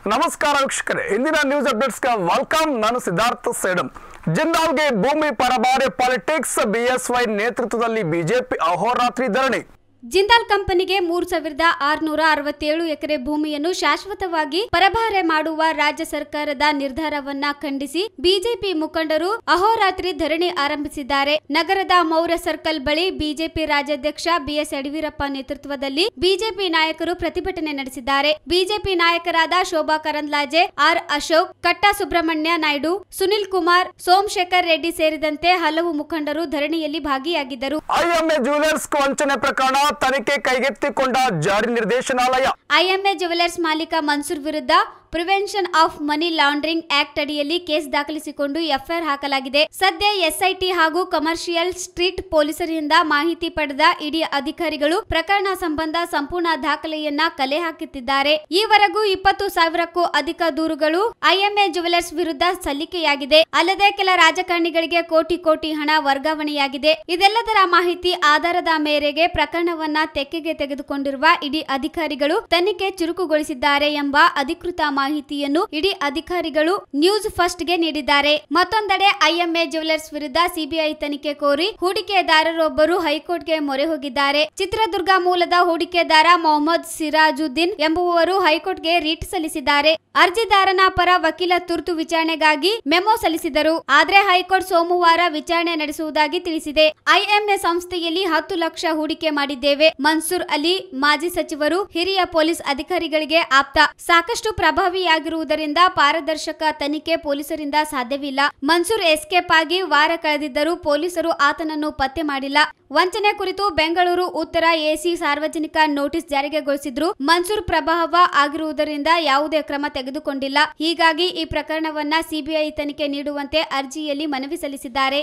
ನಮಸ್ಕಾರ ವೀಕ್ಷಕರೇ ಇಂದಿನ ನ್ಯೂಸ್ ಅಪ್ಡೇಟ್ಸ್ಗೆ ವೆಲ್ಕಮ್ ನಾನು ಸಿದ್ಧಾರ್ಥ ಸೇಡಂ ಜಿಂದಾಲ್ಗೆ ಭೂಮಿ ಪರಬಾರೆ ಪಾಲಿಟಿಕ್ಸ್ ಬಿಎಸ್ವೈ ನೇತೃತ್ವದಲ್ಲಿ ಬಿಜೆಪಿ ಅಹೋರಾತ್ರಿ ಧರಣಿ ಜಿಂದಾಲ್ ಕಂಪನಿಗೆ ಮೂರು ಸಾವಿರದ ಆರುನೂರ ಅರವತ್ತೇಳು ಎಕರೆ ಭೂಮಿಯನ್ನು ಶಾಶ್ವತವಾಗಿ ಪರಭಾರೆ ಮಾಡುವ ರಾಜ್ಯ ಸರ್ಕಾರದ ನಿರ್ಧಾರವನ್ನ ಖಂಡಿಸಿ ಬಿಜೆಪಿ ಮುಖಂಡರು ಅಹೋರಾತ್ರಿ ಧರಣಿ ಆರಂಭಿಸಿದ್ದಾರೆ ನಗರದ ಮೌರ್ಯ ಸರ್ಕಲ್ ಬಳಿ ಬಿಜೆಪಿ ರಾಜ್ಯಾಧ್ಯಕ್ಷ ಬಿಎಸ್ ಯಡಿಯೂರಪ್ಪ ನೇತೃತ್ವದಲ್ಲಿ ಬಿಜೆಪಿ ನಾಯಕರು ಪ್ರತಿಭಟನೆ ನಡೆಸಿದ್ದಾರೆ ಬಿಜೆಪಿ ನಾಯಕರಾದ ಶೋಭಾ ಕರಂದ್ಲಾಜೆ ಆರ್ ಅಶೋಕ್ ಕಟ್ಟಾ ಸುಬ್ರಹ್ಮಣ್ಯ ನಾಯ್ಡು ಸುನಿಲ್ ಕುಮಾರ್ ಸೋಮಶೇಖರ್ ರೆಡ್ಡಿ ಸೇರಿದಂತೆ ಹಲವು ಮುಖಂಡರು ಧರಣಿಯಲ್ಲಿ ಭಾಗಿಯಾಗಿದ್ದರು ಐಎಂಎ ಜ್ಯುವೆಲರ್ಸ್ ವಂಚನೆ ಪ್ರಕರಣ ತನಿಖೆ ಕೈಗೆತ್ತಿಕೊಂಡ ಜಾರಿ ನಿರ್ದೇಶನಾಲಯ ಐಎಂಎ ಜುವೆಲರ್ಸ್ ಮಾಲೀಕ ಮನ್ಸೂರ್ ವಿರುದ್ಧ prevention of money laundering act ಅಡಿಯಲ್ಲಿ ಕೇಸ್ ದಾಖಲಿಸಿಕೊಂಡು ಎಫ್ಐಆರ್ ಹಾಕಲಾಗಿದೆ ಸದ್ಯ ಎಸ್ಐಟಿ ಹಾಗೂ ಕಮರ್ಷಿಯಲ್ ಸ್ಟ್ರೀಟ್ ಪೊಲೀಸರಿಂದ ಮಾಹಿತಿ ಪಡೆದ ಇಡಿ ಅಧಿಕಾರಿಗಳು ಪ್ರಕರಣ ಸಂಬಂಧ ಸಂಪೂರ್ಣ ದಾಖಲೆಯನ್ನ ಕಲೆ ಹಾಕುತ್ತಿದ್ದಾರೆ ಈವರೆಗೂ ಇಪ್ಪತ್ತು ಸಾವಿರಕ್ಕೂ ಅಧಿಕ ದೂರುಗಳು ಐಎಂಎ ಜುವೆಲರ್ಸ್ ವಿರುದ್ಧ ಸಲ್ಲಿಕೆಯಾಗಿದೆ ಅಲ್ಲದೆ ಕೆಲ ರಾಜಕಾರಣಿಗಳಿಗೆ ಕೋಟಿ ಕೋಟಿ ಹಣ ವರ್ಗಾವಣೆಯಾಗಿದೆ ಇದೆಲ್ಲದರ ಮಾಹಿತಿ ಆಧಾರದ ಮೇರೆಗೆ ಪ್ರಕರಣವನ್ನ ತೆಕ್ಕೆಗೆ ತೆಗೆದುಕೊಂಡಿರುವ ಇಡಿ ಅಧಿಕಾರಿಗಳು ತನಿಖೆ ಚುರುಕುಗೊಳಿಸಿದ್ದಾರೆ ಎಂಬ ಅಧಿಕೃತ ಮಾಹಿತಿಯನ್ನು ಇಡಿ ಅಧಿಕಾರಿಗಳು ನ್ಯೂಸ್ ಫಸ್ಟ್ ಗೆ ನೀಡಿದ್ದಾರೆ ಮತ್ತೊಂದೆಡೆ ಐಎಂಎ ಜ್ಯುವೆಲರ್ಸ್ ವಿರುದ್ಧ ಸಿಬಿಐ ತನಿಖೆ ಕೋರಿ ಹೂಡಿಕೆದಾರರೊಬ್ಬರು ಹೈಕೋರ್ಟ್ಗೆ ಮೊರೆ ಹೋಗಿದ್ದಾರೆ ಚಿತ್ರದುರ್ಗ ಮೂಲದ ಹೂಡಿಕೆದಾರ ಮೊಹಮ್ಮದ್ ಸಿರಾಜುದ್ದೀನ್ ಎಂಬುವವರು ಹೈಕೋರ್ಟ್ಗೆ ರೀಟ್ ಸಲ್ಲಿಸಿದ್ದಾರೆ ಅರ್ಜಿದಾರನ ಪರ ವಕೀಲ ತುರ್ತು ವಿಚಾರಣೆಗಾಗಿ ಮೆಮೊ ಸಲ್ಲಿಸಿದರು ಆದ್ರೆ ಹೈಕೋರ್ಟ್ ಸೋಮವಾರ ವಿಚಾರಣೆ ನಡೆಸುವುದಾಗಿ ತಿಳಿಸಿದೆ ಐಎಂಎ ಸಂಸ್ಥೆಯಲ್ಲಿ ಹತ್ತು ಲಕ್ಷ ಹೂಡಿಕೆ ಮಾಡಿದ್ದೇವೆ ಮನ್ಸೂರ್ ಅಲಿ ಮಾಜಿ ಸಚಿವರು ಹಿರಿಯ ಪೊಲೀಸ್ ಅಧಿಕಾರಿಗಳಿಗೆ ಆಪ್ತ ಸಾಕಷ್ಟು ಪ್ರಭಾವಿಯಾಗಿರುವುದರಿಂದ ಪಾರದರ್ಶಕ ತನಿಖೆ ಪೊಲೀಸರಿಂದ ಸಾಧ್ಯವಿಲ್ಲ ಮನ್ಸೂರ್ ಎಸ್ಕೇಪ್ ಆಗಿ ವಾರ ಕಳೆದಿದ್ದರೂ ಪೊಲೀಸರು ಆತನನ್ನು ಪತ್ತೆ ಮಾಡಿಲ್ಲ ವಂಚನೆ ಕುರಿತು ಬೆಂಗಳೂರು ಉತ್ತರ ಎಸಿ ಸಾರ್ವಜನಿಕ ನೋಟಿಸ್ ಜಾರಿಗೆಗೊಳಿಸಿದ್ರು ಮನ್ಸೂರ್ ಪ್ರಭಾವ ಆಗಿರುವುದರಿಂದ ಯಾವುದೇ ಕ್ರಮ ತೆಗೆದುಕೊಂಡಿಲ್ಲ ಹೀಗಾಗಿ ಈ ಪ್ರಕರಣವನ್ನ ಸಿಬಿಐ ತನಿಖೆ ನೀಡುವಂತೆ ಅರ್ಜಿಯಲ್ಲಿ ಮನವಿ ಸಲ್ಲಿಸಿದ್ದಾರೆ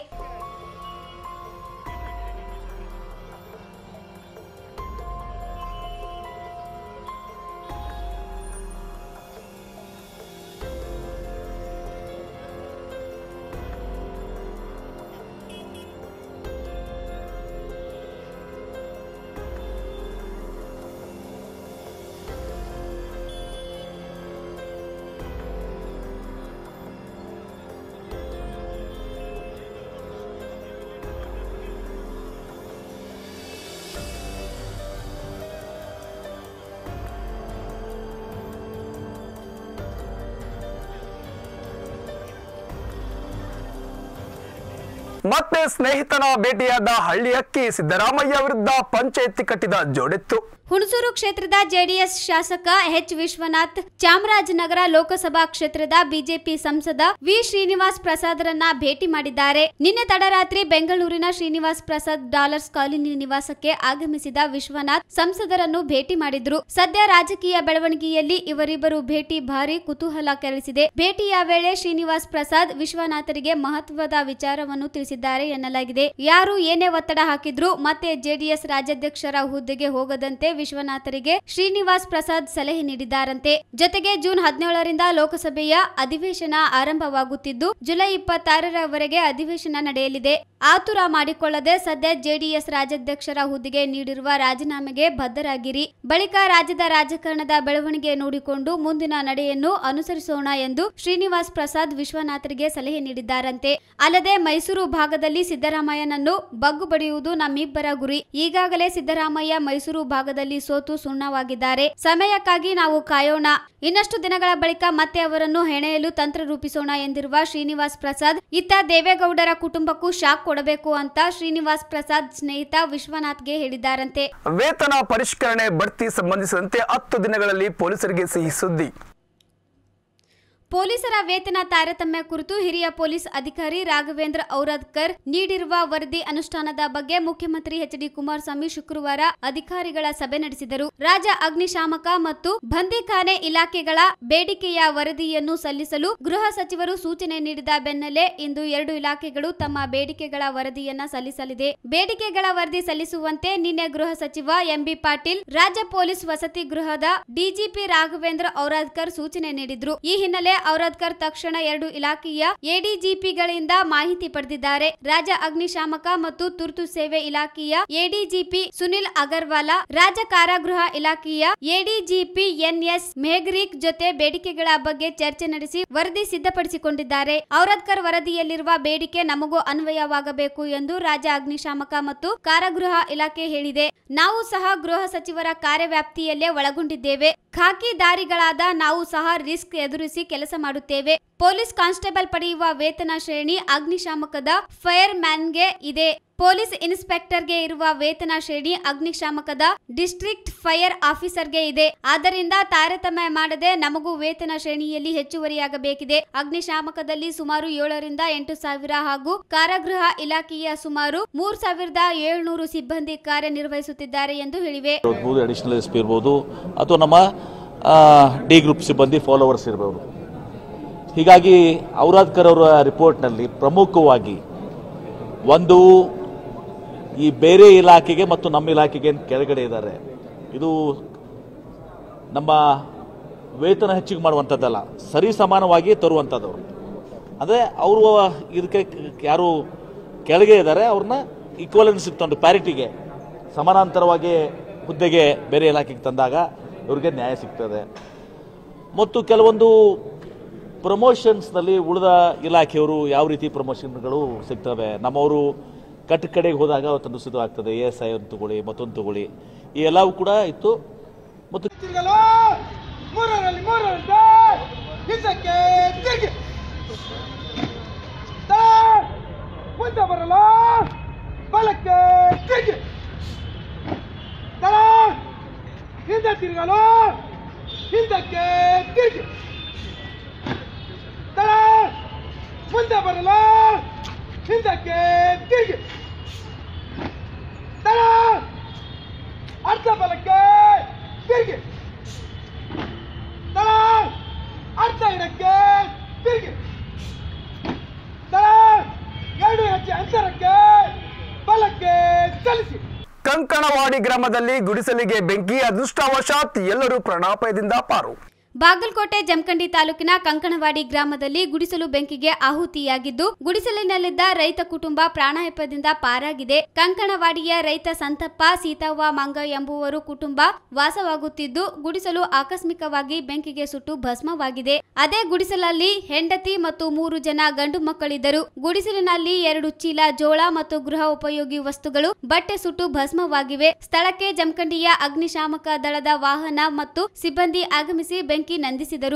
ಮತ್ತೆ ಸ್ನೇಹಿತನ ಭೇಟಿಯಾದ ಹಳ್ಳಿ ಅಕ್ಕಿ ಸಿದ್ದರಾಮಯ್ಯ ವಿರುದ್ಧ ಪಂಚಾಯಿತಿ ಕಟ್ಟಿದ ಜೋಡೆತ್ತು ಹುಣಸೂರು ಕ್ಷೇತ್ರದ ಜೆಡಿಎಸ್ ಶಾಸಕ ಎಚ್ ವಿಶ್ವನಾಥ್ ಚಾಮರಾಜನಗರ ಲೋಕಸಭಾ ಕ್ಷೇತ್ರದ ಬಿಜೆಪಿ ಸಂಸದ ವಿ ಶ್ರೀನಿವಾಸ್ ಪ್ರಸಾದ್ರನ್ನ ಭೇಟಿ ಮಾಡಿದ್ದಾರೆ ನಿನ್ನೆ ತಡರಾತ್ರಿ ಬೆಂಗಳೂರಿನ ಶ್ರೀನಿವಾಸ್ ಪ್ರಸಾದ್ ಡಾಲರ್ಸ್ ಕಾಲೋನಿ ನಿವಾಸಕ್ಕೆ ಆಗಮಿಸಿದ ವಿಶ್ವನಾಥ್ ಸಂಸದರನ್ನು ಭೇಟಿ ಮಾಡಿದ್ರು ಸದ್ಯ ರಾಜಕೀಯ ಬೆಳವಣಿಗೆಯಲ್ಲಿ ಇವರಿಬ್ಬರು ಭೇಟಿ ಭಾರಿ ಕುತೂಹಲ ಕೆರಳಿಸಿದೆ ಭೇಟಿಯ ವೇಳೆ ಶ್ರೀನಿವಾಸ್ ಪ್ರಸಾದ್ ವಿಶ್ವನಾಥರಿಗೆ ಮಹತ್ವದ ವಿಚಾರವನ್ನು ತಿಳಿಸಿದ್ದಾರೆ ಎನ್ನಲಾಗಿದೆ ಯಾರು ಏನೇ ಒತ್ತಡ ಹಾಕಿದ್ರು ಮತ್ತೆ ಜೆಡಿಎಸ್ ರಾಜ್ಯಾಧ್ಯಕ್ಷರ ಹುದ್ದೆಗೆ ಹೋಗದಂತೆ ವಿಶ್ವನಾಥರಿಗೆ ಶ್ರೀನಿವಾಸ್ ಪ್ರಸಾದ್ ಸಲಹೆ ನೀಡಿದ್ದಾರಂತೆ ಜೊತೆಗೆ ಜೂನ್ ಹದಿನೇಳರಿಂದ ಲೋಕಸಭೆಯ ಅಧಿವೇಶನ ಆರಂಭವಾಗುತ್ತಿದ್ದು ಜುಲೈ ಇಪ್ಪತ್ತಾರರವರೆಗೆ ಅಧಿವೇಶನ ನಡೆಯಲಿದೆ ಆತುರ ಮಾಡಿಕೊಳ್ಳದೆ ಸದ್ಯ ಜೆಡಿಎಸ್ ರಾಜ್ಯಾಧ್ಯಕ್ಷರ ಹುದ್ದೆಗೆ ನೀಡಿರುವ ರಾಜೀನಾಮೆಗೆ ಬದ್ಧರಾಗಿರಿ ಬಳಿಕ ರಾಜ್ಯದ ರಾಜಕಾರಣದ ಬೆಳವಣಿಗೆ ನೋಡಿಕೊಂಡು ಮುಂದಿನ ನಡೆಯನ್ನು ಅನುಸರಿಸೋಣ ಎಂದು ಶ್ರೀನಿವಾಸ್ ಪ್ರಸಾದ್ ವಿಶ್ವನಾಥರಿಗೆ ಸಲಹೆ ನೀಡಿದ್ದಾರಂತೆ ಅಲ್ಲದೆ ಮೈಸೂರು ಭಾಗದಲ್ಲಿ ಸಿದ್ದರಾಮಯ್ಯನನ್ನು ಬಗ್ಗು ಬಡಿಯುವುದು ನಮ್ಮಿಬ್ಬರ ಗುರಿ ಈಗಾಗಲೇ ಸಿದ್ದರಾಮಯ್ಯ ಮೈಸೂರು ಭಾಗದಲ್ಲಿ ಸೋತು ಸುಣ್ಣವಾಗಿದ್ದಾರೆ ಸಮಯಕ್ಕಾಗಿ ನಾವು ಕಾಯೋಣ ಇನ್ನಷ್ಟು ದಿನಗಳ ಬಳಿಕ ಮತ್ತೆ ಅವರನ್ನು ಹೆಣೆಯಲು ತಂತ್ರ ರೂಪಿಸೋಣ ಎಂದಿರುವ ಶ್ರೀನಿವಾಸ್ ಪ್ರಸಾದ್ ಇತ್ತ ದೇವೇಗೌಡರ ಕುಟುಂಬಕ್ಕೂ ಶಾಕ್ ಕೊಡಬೇಕು ಅಂತ ಶ್ರೀನಿವಾಸ್ ಪ್ರಸಾದ್ ಸ್ನೇಹಿತ ವಿಶ್ವನಾಥ್ಗೆ ಹೇಳಿದ್ದಾರಂತೆ ವೇತನ ಪರಿಷ್ಕರಣೆ ಬಡ್ತಿ ಸಂಬಂಧಿಸಿದಂತೆ ಹತ್ತು ದಿನಗಳಲ್ಲಿ ಪೊಲೀಸರಿಗೆ ಸಿಹಿ ಸುದ್ದಿ ಪೊಲೀಸರ ವೇತನ ತಾರತಮ್ಯ ಕುರಿತು ಹಿರಿಯ ಪೊಲೀಸ್ ಅಧಿಕಾರಿ ರಾಘವೇಂದ್ರ ಔರಾದ್ಕರ್ ನೀಡಿರುವ ವರದಿ ಅನುಷ್ಠಾನದ ಬಗ್ಗೆ ಮುಖ್ಯಮಂತ್ರಿ ಎಚ್ ಡಿ ಕುಮಾರಸ್ವಾಮಿ ಶುಕ್ರವಾರ ಅಧಿಕಾರಿಗಳ ಸಭೆ ನಡೆಸಿದರು ರಾಜ್ಯ ಅಗ್ನಿಶಾಮಕ ಮತ್ತು ಬಂದಿಖಾನೆ ಇಲಾಖೆಗಳ ಬೇಡಿಕೆಯ ವರದಿಯನ್ನು ಸಲ್ಲಿಸಲು ಗೃಹ ಸಚಿವರು ಸೂಚನೆ ನೀಡಿದ ಬೆನ್ನಲ್ಲೇ ಇಂದು ಎರಡು ಇಲಾಖೆಗಳು ತಮ್ಮ ಬೇಡಿಕೆಗಳ ವರದಿಯನ್ನ ಸಲ್ಲಿಸಲಿದೆ ಬೇಡಿಕೆಗಳ ವರದಿ ಸಲ್ಲಿಸುವಂತೆ ನಿನ್ನೆ ಗೃಹ ಸಚಿವ ಎಂಬಿ ಪಾಟೀಲ್ ರಾಜ್ಯ ಪೊಲೀಸ್ ವಸತಿ ಗೃಹದ ಡಿಜಿಪಿ ರಾಘವೇಂದ್ರ ಔರಾದ್ಕರ್ ಸೂಚನೆ ನೀಡಿದ್ರು ಈ ಹಿನ್ನೆಲೆ ಔರಾದ್ಕರ್ ತಕ್ಷಣ ಎರಡು ಇಲಾಖೆಯ ಎಡಿಜಿಪಿಗಳಿಂದ ಮಾಹಿತಿ ಪಡೆದಿದ್ದಾರೆ ರಾಜ್ಯ ಅಗ್ನಿಶಾಮಕ ಮತ್ತು ತುರ್ತು ಸೇವೆ ಇಲಾಖೆಯ ಎಡಿಜಿಪಿ ಸುನಿಲ್ ಅಗರ್ವಾಲ ರಾಜ್ಯ ಕಾರಾಗೃಹ ಇಲಾಖೆಯ ಎಡಿಜಿಪಿ ಎನ್ಎಸ್ ಮೇಘ್ರಿಕ್ ಜೊತೆ ಬೇಡಿಕೆಗಳ ಬಗ್ಗೆ ಚರ್ಚೆ ನಡೆಸಿ ವರದಿ ಸಿದ್ಧಪಡಿಸಿಕೊಂಡಿದ್ದಾರೆ ಔರಾದ್ಕರ್ ವರದಿಯಲ್ಲಿರುವ ಬೇಡಿಕೆ ನಮಗೂ ಅನ್ವಯವಾಗಬೇಕು ಎಂದು ರಾಜ್ಯ ಅಗ್ನಿಶಾಮಕ ಮತ್ತು ಕಾರಾಗೃಹ ಇಲಾಖೆ ಹೇಳಿದೆ ನಾವು ಸಹ ಗೃಹ ಸಚಿವರ ಕಾರ್ಯವ್ಯಾಪ್ತಿಯಲ್ಲೇ ಒಳಗೊಂಡಿದ್ದೇವೆ ಖಾಕಿದಾರಿಗಳಾದ ನಾವು ಸಹ ರಿಸ್ಕ್ ಎದುರಿಸಿ ಕೆಲಸ ಮಾಡುತ್ತೇವೆ ಪೊಲೀಸ್ ಕಾನ್ಸ್ಟೇಬಲ್ ಪಡೆಯುವ ವೇತನ ಶ್ರೇಣಿ ಅಗ್ನಿಶಾಮಕದ ಫೈರ್ ಮ್ಯಾನ್ಗೆ ಇದೆ ಪೊಲೀಸ್ ಇನ್ಸ್ಪೆಕ್ಟರ್ಗೆ ಇರುವ ವೇತನ ಶ್ರೇಣಿ ಅಗ್ನಿಶಾಮಕದ ಡಿಸ್ಟ್ರಿಕ್ಟ್ ಫೈರ್ ಆಫೀಸರ್ಗೆ ಇದೆ ಆದ್ದರಿಂದ ತಾರತಮ್ಯ ಮಾಡದೆ ನಮಗೂ ವೇತನ ಶ್ರೇಣಿಯಲ್ಲಿ ಹೆಚ್ಚುವರಿಯಾಗಬೇಕಿದೆ ಅಗ್ನಿಶಾಮಕದಲ್ಲಿ ಸುಮಾರು ಏಳರಿಂದ ಎಂಟು ಸಾವಿರ ಹಾಗೂ ಕಾರಾಗೃಹ ಇಲಾಖೆಯ ಸುಮಾರು ಮೂರ್ ಸಾವಿರದ ಏಳ್ನೂರು ಸಿಬ್ಬಂದಿ ಕಾರ್ಯನಿರ್ವಹಿಸುತ್ತಿದ್ದಾರೆ ಎಂದು ಹೇಳಿವೆ ಇರ್ಬೋದು ಅಡಿಷನಲ್ ಎಸ್ ಪಿ ಇರ್ಬೋದು ಅಥವಾ ನಮ್ಮ ಡಿ ಗ್ರೂಪ್ ಸಿಬ್ಬಂದಿ ಫಾಲೋವರ್ಸ್ ಇರ್ಬೋದು ಹೀಗಾಗಿ ಔರಾದ್ಕರ್ ಅವರ ರಿಪೋರ್ಟ್ನಲ್ಲಿ ಪ್ರಮುಖವಾಗಿ ಒಂದು ಈ ಬೇರೆ ಇಲಾಖೆಗೆ ಮತ್ತು ನಮ್ಮ ಇಲಾಖೆಗೆ ಏನ್ ಕೆಳಗಡೆ ಇದ್ದಾರೆ ಇದು ನಮ್ಮ ವೇತನ ಹೆಚ್ಚಿಗೆ ಮಾಡುವಂಥದ್ದಲ್ಲ ಸರಿ ಸಮಾನವಾಗಿ ತರುವಂಥದ್ದು ಅಂದರೆ ಅವರು ಇದಕ್ಕೆ ಯಾರು ಕೆಳಗೆ ಇದ್ದಾರೆ ಅವ್ರನ್ನ ಈಕ್ವಲೆನ್ಸ್ ತಂದು ಪ್ಯಾರಿಟಿಗೆ ಸಮಾನಾಂತರವಾಗಿ ಹುದ್ದೆಗೆ ಬೇರೆ ಇಲಾಖೆಗೆ ತಂದಾಗ ಇವ್ರಿಗೆ ನ್ಯಾಯ ಸಿಗ್ತದೆ ಮತ್ತು ಕೆಲವೊಂದು ಪ್ರಮೋಷನ್ಸ್ನಲ್ಲಿ ಉಳಿದ ಇಲಾಖೆಯವರು ಯಾವ ರೀತಿ ಪ್ರಮೋಷನ್ಗಳು ಸಿಗ್ತವೆ ನಮ್ಮವರು ಕಟ್ಟ ಕಡೆಗೆ ಹೋದಾಗ ಅವತ್ತೊಂದು ಸಿದ್ದು ಆಗ್ತದೆ ಎ ಎಸ್ ಐ ಒಂದು ತಗೊಳ್ಳಿ ಮತ್ತೊಂದು ತಗೊಳ್ಳಿ ಈ ಎಲ್ಲವೂ ಕೂಡ ಇತ್ತು ಮತ್ತು ತಿರುಗಲು ಮೂರರಲ್ಲಿ ಮೂರರಂತೆ ಹಿಂದಕ್ಕೆ ತಿರುಗಿ ತಳ, ಮುಂದೆ ಬರಲು ಬಲಕ್ಕೆ ತಿರುಗಿ ತಳ, ಹಿಂದೆ ತಿರುಗಲು ಹಿಂದಕ್ಕೆ ತಿರುಗಿ ತಳ, ಮುಂದೆ ಬರಲು ಹಿಂದಕ್ಕೆ ತಿರುಗಿ ತಳ, ಅರ್ಧ ಬಲಕ್ಕೆ ತಿರುಗಿ ತಳ ಅರ್ಧ ಎಡಕ್ಕೆ ತಿರುಗಿ ತಳ ಎರಡು ಹೆಜ್ಜೆ ಅಂತರಕ್ಕೆ ಬಲಕ್ಕೆ ಚಲಿಸಿ ಕಂಕಣವಾಡಿ ಗ್ರಾಮದಲ್ಲಿ ಗುಡಿಸಲಿಗೆ ಬೆಂಕಿ ಅದೃಷ್ಟವಶಾತ್ ಎಲ್ಲರೂ ಪ್ರಾಣಾಪಾಯದಿಂದ ಪಾರು ಬಾಗಲಕೋಟೆ ಜಮಖಂಡಿ ತಾಲೂಕಿನ ಕಂಕಣವಾಡಿ ಗ್ರಾಮದಲ್ಲಿ ಗುಡಿಸಲು ಬೆಂಕಿಗೆ ಆಹುತಿಯಾಗಿದ್ದು ಗುಡಿಸಲಿನಲ್ಲಿದ್ದ ರೈತ ಕುಟುಂಬ ಪ್ರಾಣಾಪಾಯದಿಂದ ಪಾರಾಗಿದೆ ಕಂಕಣವಾಡಿಯ ರೈತ ಸಂತಪ್ಪ ಸೀತವ್ವ ಮಂಗ ಎಂಬುವರು ಕುಟುಂಬ ವಾಸವಾಗುತ್ತಿದ್ದು ಗುಡಿಸಲು ಆಕಸ್ಮಿಕವಾಗಿ ಬೆಂಕಿಗೆ ಸುಟ್ಟು ಭಸ್ಮವಾಗಿದೆ ಅದೇ ಗುಡಿಸಲಲ್ಲಿ ಹೆಂಡತಿ ಮತ್ತು ಮೂರು ಜನ ಗಂಡು ಮಕ್ಕಳಿದ್ದರು ಗುಡಿಸಲಿನಲ್ಲಿ ಎರಡು ಚೀಲ ಜೋಳ ಮತ್ತು ಗೃಹ ಉಪಯೋಗಿ ವಸ್ತುಗಳು ಬಟ್ಟೆ ಸುಟ್ಟು ಭಸ್ಮವಾಗಿವೆ ಸ್ಥಳಕ್ಕೆ ಜಮಖಂಡಿಯ ಅಗ್ನಿಶಾಮಕ ದಳದ ವಾಹನ ಮತ್ತು ಸಿಬ್ಬಂದಿ ಆಗಮಿಸಿ ಬೆಂಕಿ ನಂದಿಸಿದರು